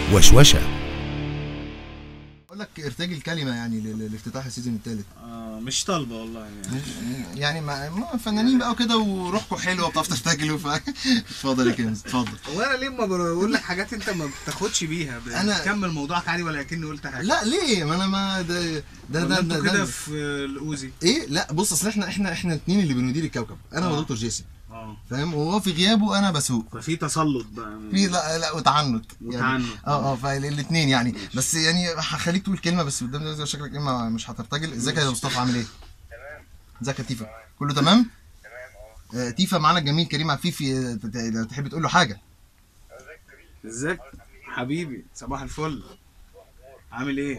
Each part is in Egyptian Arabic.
وشوشة اقول لك ارتجي الكلمه يعني ل- ل- لافتتاح السيزون الثالث آه مش طالبه والله يعني يعني مع مع فنانين بقى وكده وروحكم حلوه بتعرف ترتجلوا ف اتفضل يا كنز اتفضل هو انا ليه ما بقول لك حاجات انت ما بتاخدش بيها أنا- بتكمل موضوعك عادي ولا كأني قلت حاجه لا ليه ما انا ما ده ده ده, ولا ده, انتوا ده, كده ده في الاوزي ايه لا بص اصل احنا احنا احنا اتنين اللي بندير الكوكب انا آه. ودكتور جيسي اه فاهم وهو في غيابه انا بسوق ففي تسلط بقى في لا لا وتعنت يعني وتعنت. اه اه فالاثنين يعني بس يعني هخليك تقول كلمه بس قدام ده شكلك ايه ما- مش هترتجل ازيك يا مصطفى عامل ايه؟ تمام ازيك يا تيفا كله تمام؟ تمام اه تيفا معانا الجميل كريم عفيفي آه، ت- لو تحب تقول له حاجه ازيك حبيبي صباح الفل عامل ايه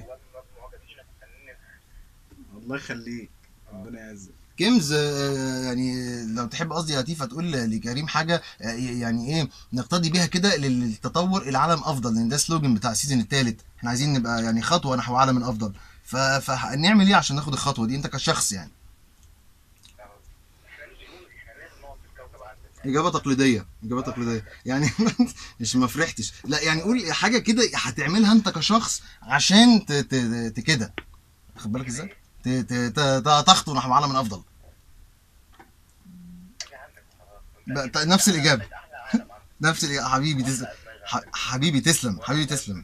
الله يخليك ربنا يعزك كيمز آه، يعني لو تحب قصدي يا تيفا تقول لكريم حاجه آه، يعني ايه نقتدي بيها كده للتطور الى عالم افضل لان ده سلوجن بتاع السيزون الثالث احنا عايزين نبقى يعني خطوه نحو عالم افضل ف- فنعمل ايه عشان ناخد الخطوه دي انت كشخص يعني إجابة تقليدية إجابة تقليدية يعني مش ما فرحتش لا يعني قول حاجة كده هتعملها أنت كشخص عشان ت- ت- ت- كده خد بالك إزاي؟ ت- ت- ت- ت- تخطو نحو عالم أفضل بقى- ت- نفس الإجابة نفس الإجابة حبيبي تسلم ح- حبيبي تسلم حبيبي تسلم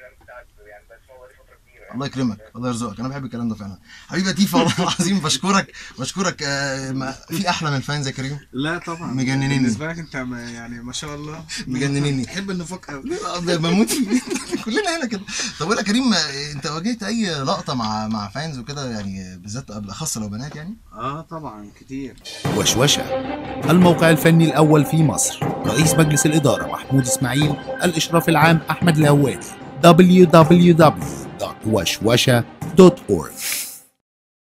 الله يكرمك الله يرزقك انا بحب الكلام ده فعلا حبيبي يا تيفا والله العظيم بشكرك بشكرك آه، ما- في احلى من الفانز يا كريم لا طبعا مجننيني. بالنسبه لك انت ما- يعني ما شاء الله مجننيني. تحب النفاق قوي لا، بموت فيه. كلنا هنا كده طب اقول لك يا كريم آه، انت واجهت اي لقطه مع مع فانز وكده يعني بالذات بالاخص لو بنات يعني اه طبعا كتير وشوشة الموقع الفني الأول في مصر رئيس مجلس الإدارة محمود إسماعيل الإشراف العام أحمد الهواري www.washwasha.org